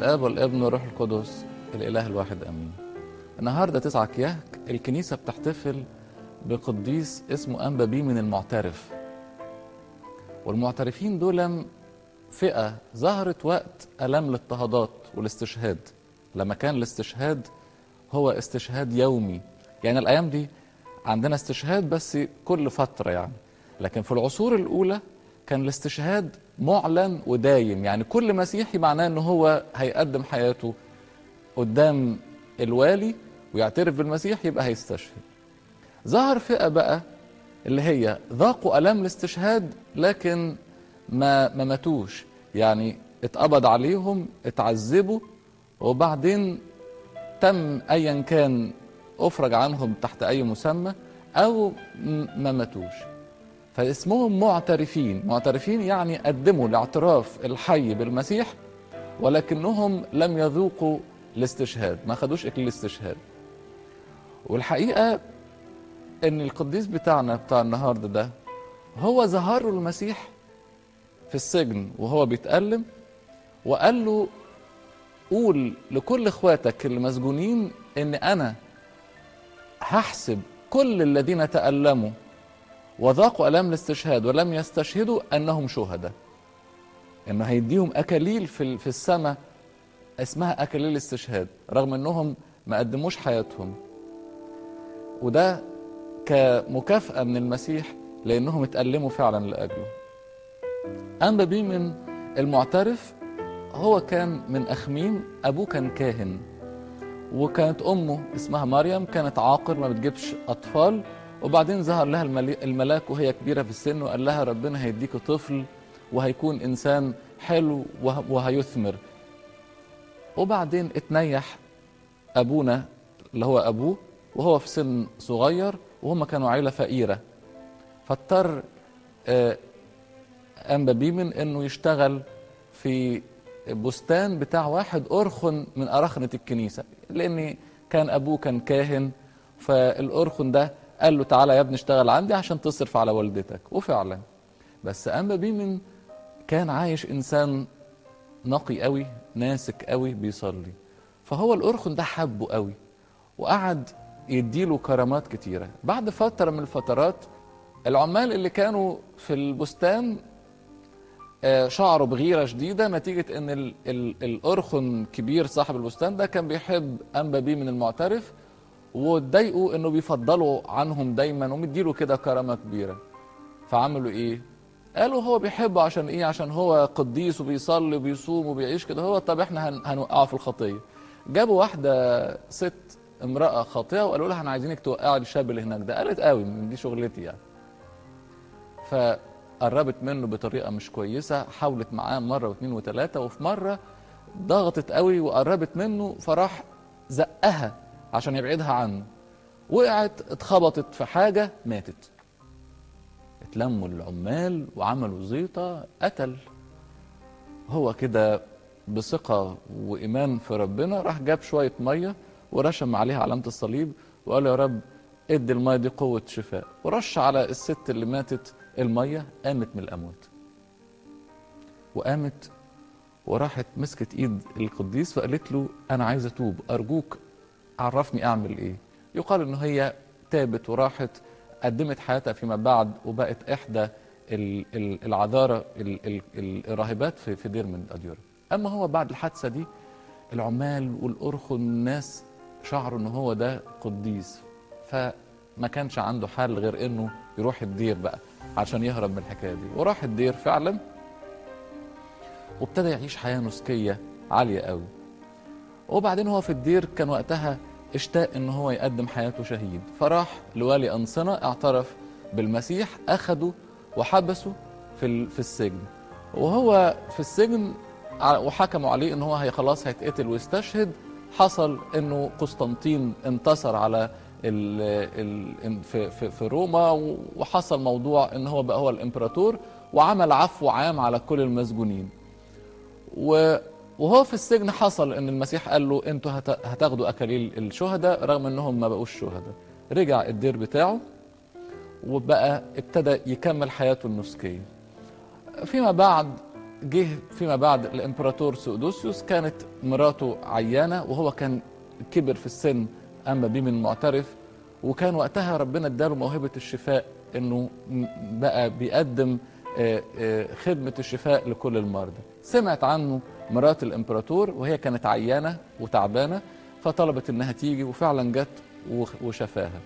الاب والابن والروح القدس الاله الواحد امين النهارده 9 كياك الكنيسه بتحتفل بقديس اسمه انبا بيه من المعترف والمعترفين دول فئه ظهرت وقت الام الاضطهادات والاستشهاد لما كان الاستشهاد هو استشهاد يومي يعني الايام دي عندنا استشهاد بس كل فتره يعني لكن في العصور الاولى كان الاستشهاد معلن ودايم يعني كل مسيحي معناه ان هو هيقدم حياته قدام الوالي ويعترف بالمسيح يبقى هيستشهد ظهر فئة بقى اللي هي ذاقوا ألم الاستشهاد لكن ما ما ماتوش يعني اتقبض عليهم اتعذبوا وبعدين تم ايا كان افرج عنهم تحت اي مسمى او ما ماتوش فاسمهم معترفين معترفين يعني قدموا الاعتراف الحي بالمسيح ولكنهم لم يذوقوا الاستشهاد ما خدوش اكل الاستشهاد والحقيقه ان القديس بتاعنا بتاع النهارده ده هو ظهر له المسيح في السجن وهو بيتألم وقال له قول لكل اخواتك اللي مسجونين ان انا هحسب كل الذين تألموا وذاقوا ألم الاستشهاد ولم يستشهدوا أنهم شهداء إنه هيديهم أكاليل في في السماء اسمها أكاليل الاستشهاد رغم إنهم ما قدموش حياتهم وده كمكافأة من المسيح لأنهم اتألموا فعلا لأجله أنبا بيه من المعترف هو كان من أخميم أبوه كان كاهن وكانت أمه اسمها مريم كانت عاقر ما بتجيبش أطفال وبعدين ظهر لها الملاك وهي كبيرة في السن وقال لها ربنا هيديك طفل وهيكون إنسان حلو وهيثمر وبعدين اتنيح أبونا اللي هو أبوه وهو في سن صغير وهم كانوا عيلة فقيرة فاضطر أنبا بيمن إنه يشتغل في بستان بتاع واحد أرخن من أرخنة الكنيسة لأن كان أبوه كان كاهن فالأرخن ده قال له تعالى يا ابني اشتغل عندي عشان تصرف على والدتك وفعلا بس أنبا بيمن كان عايش إنسان نقي قوي ناسك قوي بيصلي فهو الأرخن ده حبه قوي وقعد يديله كرامات كتيرة بعد فترة من الفترات العمال اللي كانوا في البستان شعروا بغيرة شديدة نتيجة ان ال ال الأرخن كبير صاحب البستان ده كان بيحب أنبا بيه من المعترف واتضايقوا انه بيفضلوا عنهم دايما ومديله كده كرامة كبيرة فعملوا ايه قالوا هو بيحبه عشان ايه عشان هو قديس وبيصلي وبيصوم وبيعيش كده هو طب احنا هن هنوقعه في الخطية جابوا واحدة ست امرأة خاطئة وقالوا لها احنا عايزينك توقعي الشاب اللي هناك ده قالت قوي دي شغلتي يعني فقربت منه بطريقة مش كويسة حاولت معاه مرة واثنين وثلاثة وفي مرة ضغطت قوي وقربت منه فراح زقها عشان يبعدها عنه وقعت اتخبطت في حاجة ماتت اتلموا العمال وعملوا زيطة قتل هو كده بثقة وإيمان في ربنا راح جاب شوية مية ورشم عليها علامة الصليب وقال يا رب ادي المية دي قوة شفاء ورش على الست اللي ماتت المية قامت من الأموات وقامت وراحت مسكت ايد القديس فقالت له انا عايزه اتوب ارجوك عرفني اعمل ايه يقال ان هي تابت وراحت قدمت حياتها فيما بعد وبقت احدى العذاره الراهبات في في دير من الاديره اما هو بعد الحادثه دي العمال والارخن الناس شعروا ان هو ده قديس فما كانش عنده حل غير انه يروح الدير بقى عشان يهرب من الحكايه دي وراح الدير فعلا وابتدى يعيش حياه نسكيه عاليه قوي وبعدين هو في الدير كان وقتها اشتاق ان هو يقدم حياته شهيد فراح لوالي انصنه اعترف بالمسيح اخده وحبسه في في السجن وهو في السجن وحكموا عليه ان هو هي خلاص هيتقتل ويستشهد حصل انه قسطنطين انتصر على ال ال في, في, في روما وحصل موضوع ان هو بقى هو الامبراطور وعمل عفو عام على كل المسجونين وهو في السجن حصل ان المسيح قال له انتوا هتاخدوا اكاليل الشهداء رغم انهم ما بقوش شهداء رجع الدير بتاعه وبقى ابتدى يكمل حياته النسكيه فيما بعد جه فيما بعد الامبراطور سودوسيوس كانت مراته عيانه وهو كان كبر في السن اما بيه من معترف وكان وقتها ربنا اداله موهبه الشفاء انه م- بقى بيقدم آه، آه، خدمه الشفاء لكل المرضى سمعت عنه مرات الامبراطور وهي كانت عيانه وتعبانه فطلبت انها تيجي وفعلا جت وخ- وشفاها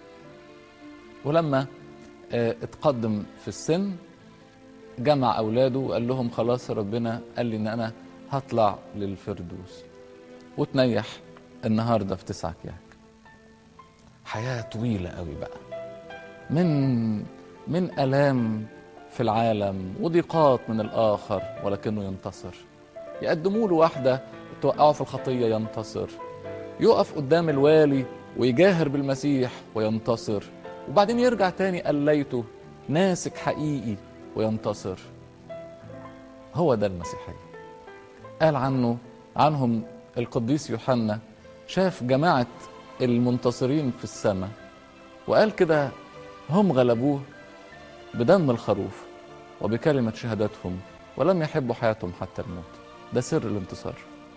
ولما آه، اتقدم في السن جمع اولاده وقال لهم خلاص ربنا قال لي ان انا هطلع للفردوس وتنيح النهارده في تسعة كياك حياه طويله قوي بقى من من الام في العالم وضيقات من الاخر ولكنه ينتصر يقدموا له واحده توقعه في الخطيه ينتصر يقف قدام الوالي ويجاهر بالمسيح وينتصر وبعدين يرجع تاني قليته ناسك حقيقي وينتصر هو ده المسيحية قال عنه عنهم القديس يوحنا شاف جماعة المنتصرين في السماء وقال كده هم غلبوه بدم الخروف وبكلمة شهادتهم ولم يحبوا حياتهم حتى الموت ده سر الانتصار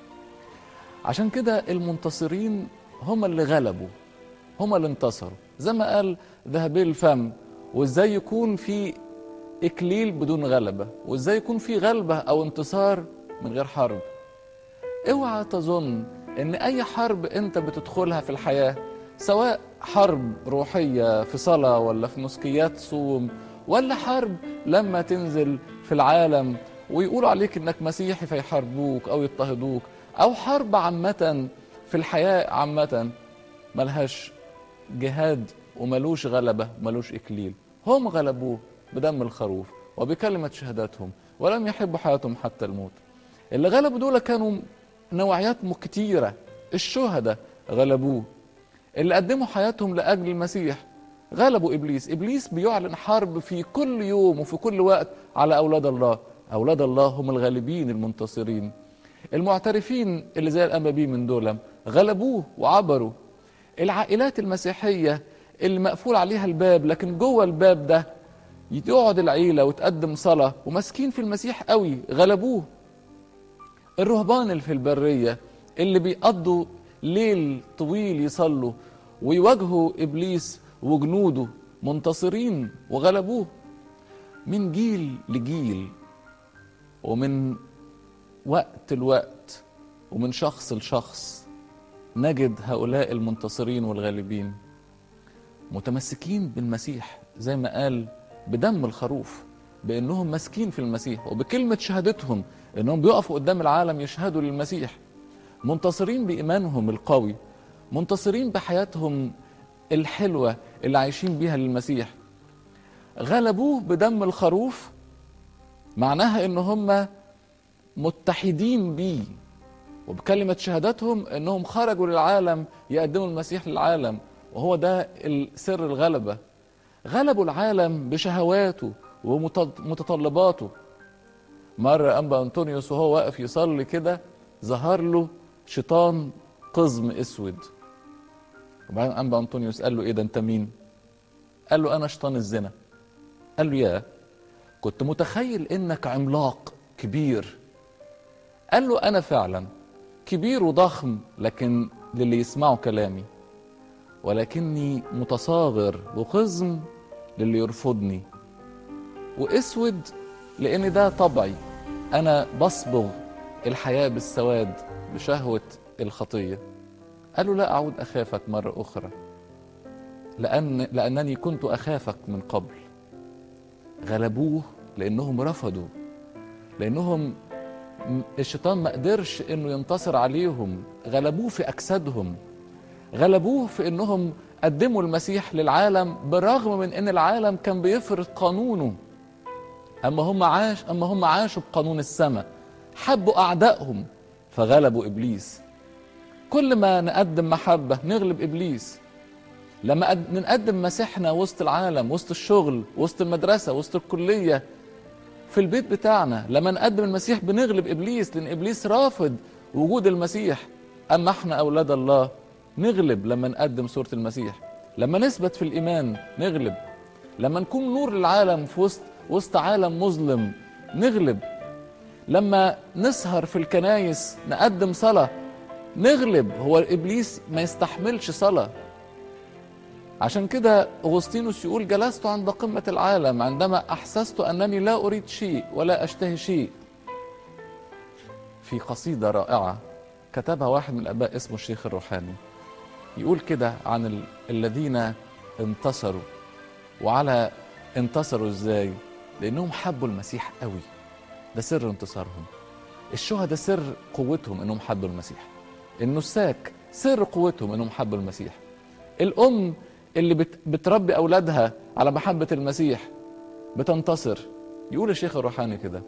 عشان كده المنتصرين هم اللي غلبوا هم اللي انتصروا زي ما قال ذهبي الفم وازاي يكون في اكليل بدون غلبه وازاي يكون في غلبه او انتصار من غير حرب اوعى تظن ان اي حرب انت بتدخلها في الحياه سواء حرب روحيه في صلاه ولا في مسكيات صوم ولا حرب لما تنزل في العالم ويقولوا عليك انك مسيحي فيحاربوك او يضطهدوك او حرب عامه في الحياه عامه ملهاش جهاد وملوش غلبه وملوش اكليل هم غلبوه بدم الخروف وبكلمه شهاداتهم ولم يحبوا حياتهم حتى الموت اللي غلبوا دول كانوا نوعيات كتيره الشهداء غلبوه اللي قدموا حياتهم لاجل المسيح غلبوا ابليس ابليس بيعلن حرب في كل يوم وفي كل وقت على اولاد الله اولاد الله هم الغالبين المنتصرين المعترفين اللي زي الانبابي من دول غلبوه وعبروا العائلات المسيحيه اللي مقفول عليها الباب لكن جوه الباب ده يقعد العيله وتقدم صلاه وماسكين في المسيح قوي غلبوه الرهبان اللي في البريه اللي بيقضوا ليل طويل يصلوا ويواجهوا ابليس وجنوده منتصرين وغلبوه من جيل لجيل ومن وقت لوقت ومن شخص لشخص نجد هؤلاء المنتصرين والغالبين متمسكين بالمسيح زي ما قال بدم الخروف بانهم ماسكين في المسيح وبكلمه شهادتهم انهم بيقفوا قدام العالم يشهدوا للمسيح منتصرين بايمانهم القوي منتصرين بحياتهم الحلوه اللي عايشين بيها للمسيح غلبوه بدم الخروف معناها ان هم متحدين بيه وبكلمة شهادتهم انهم خرجوا للعالم يقدموا المسيح للعالم وهو ده سر الغلبة غلبوا العالم بشهواته ومتطلباته مرة أنبا أنطونيوس وهو واقف يصلي كده ظهر له شيطان قزم اسود وبعدين أنبا أنطونيوس قال له إيه ده أنت مين؟ قال له أنا شيطان الزنا قال له يا كنت متخيل إنك عملاق كبير قال له أنا فعلا كبير وضخم لكن للي يسمعوا كلامي ولكني متصاغر وقزم للي يرفضني واسود لان ده طبعي انا بصبغ الحياه بالسواد بشهوه الخطيه قالوا لا اعود اخافك مره اخرى لان لانني كنت اخافك من قبل غلبوه لانهم رفضوا لانهم الشيطان ما قدرش انه ينتصر عليهم غلبوه في اجسادهم غلبوه في انهم قدموا المسيح للعالم بالرغم من ان العالم كان بيفرض قانونه اما هم عاش اما هم عاشوا بقانون السماء حبوا اعدائهم فغلبوا ابليس كل ما نقدم محبه نغلب ابليس لما نقدم مسيحنا وسط العالم وسط الشغل وسط المدرسه وسط الكليه في البيت بتاعنا لما نقدم المسيح بنغلب ابليس لان ابليس رافض وجود المسيح اما احنا اولاد الله نغلب لما نقدم صوره المسيح لما نثبت في الايمان نغلب لما نكون نور للعالم في وسط وسط عالم مظلم نغلب لما نسهر في الكنايس نقدم صلاة نغلب هو إبليس ما يستحملش صلاة عشان كده أغسطينوس يقول جلست عند قمة العالم عندما أحسست أنني لا أريد شيء ولا أشتهي شيء في قصيدة رائعة كتبها واحد من الآباء اسمه الشيخ الروحاني يقول كده عن ال- الذين انتصروا وعلى انتصروا ازاي لانهم حبوا المسيح قوي ده سر انتصارهم الشهداء سر قوتهم انهم حبوا المسيح النساك سر قوتهم انهم حبوا المسيح الام اللي بت بتربي اولادها على محبه المسيح بتنتصر يقول الشيخ الروحاني كده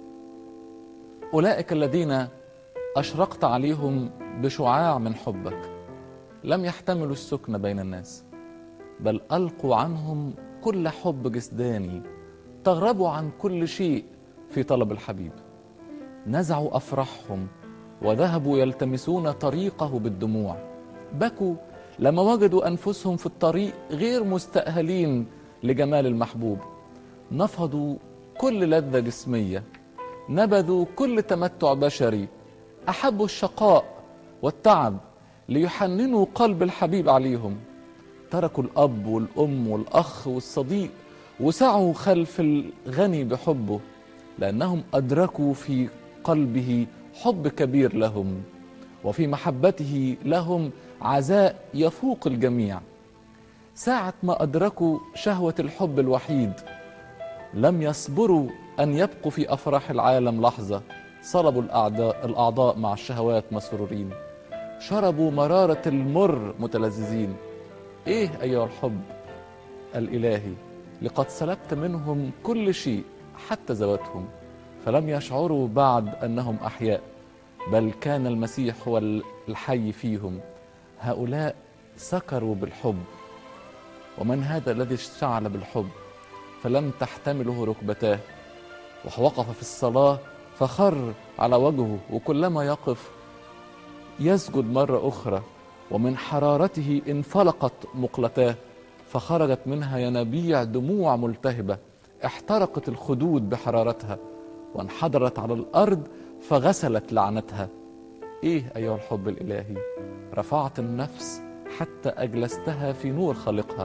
اولئك الذين اشرقت عليهم بشعاع من حبك لم يحتملوا السكن بين الناس بل القوا عنهم كل حب جسداني تغربوا عن كل شيء في طلب الحبيب نزعوا افراحهم وذهبوا يلتمسون طريقه بالدموع بكوا لما وجدوا انفسهم في الطريق غير مستاهلين لجمال المحبوب نفضوا كل لذه جسميه نبذوا كل تمتع بشري احبوا الشقاء والتعب ليحننوا قلب الحبيب عليهم تركوا الاب والام والاخ والصديق وسعوا خلف الغني بحبه لانهم ادركوا في قلبه حب كبير لهم وفي محبته لهم عزاء يفوق الجميع ساعه ما ادركوا شهوه الحب الوحيد لم يصبروا ان يبقوا في افراح العالم لحظه صلبوا الاعداء الاعضاء مع الشهوات مسرورين شربوا مراره المر متلذذين ايه ايها الحب الالهي لقد سلبت منهم كل شيء حتى ذواتهم فلم يشعروا بعد انهم احياء بل كان المسيح هو الحي فيهم هؤلاء سكروا بالحب ومن هذا الذي اشتعل بالحب فلم تحتمله ركبتاه ووقف في الصلاه فخر على وجهه وكلما يقف يسجد مره اخرى ومن حرارته انفلقت مقلتاه فخرجت منها ينابيع دموع ملتهبه احترقت الخدود بحرارتها وانحدرت على الارض فغسلت لعنتها ايه ايها الحب الالهي رفعت النفس حتى اجلستها في نور خالقها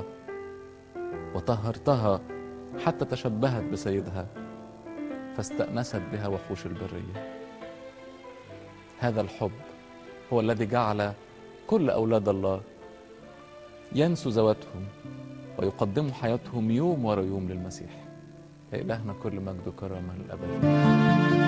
وطهرتها حتى تشبهت بسيدها فاستانست بها وحوش البريه هذا الحب هو الذي جعل كل اولاد الله ينسوا ذواتهم ويقدموا حياتهم يوم ورا يوم للمسيح لإلهنا كل مجد وكرامة للأبد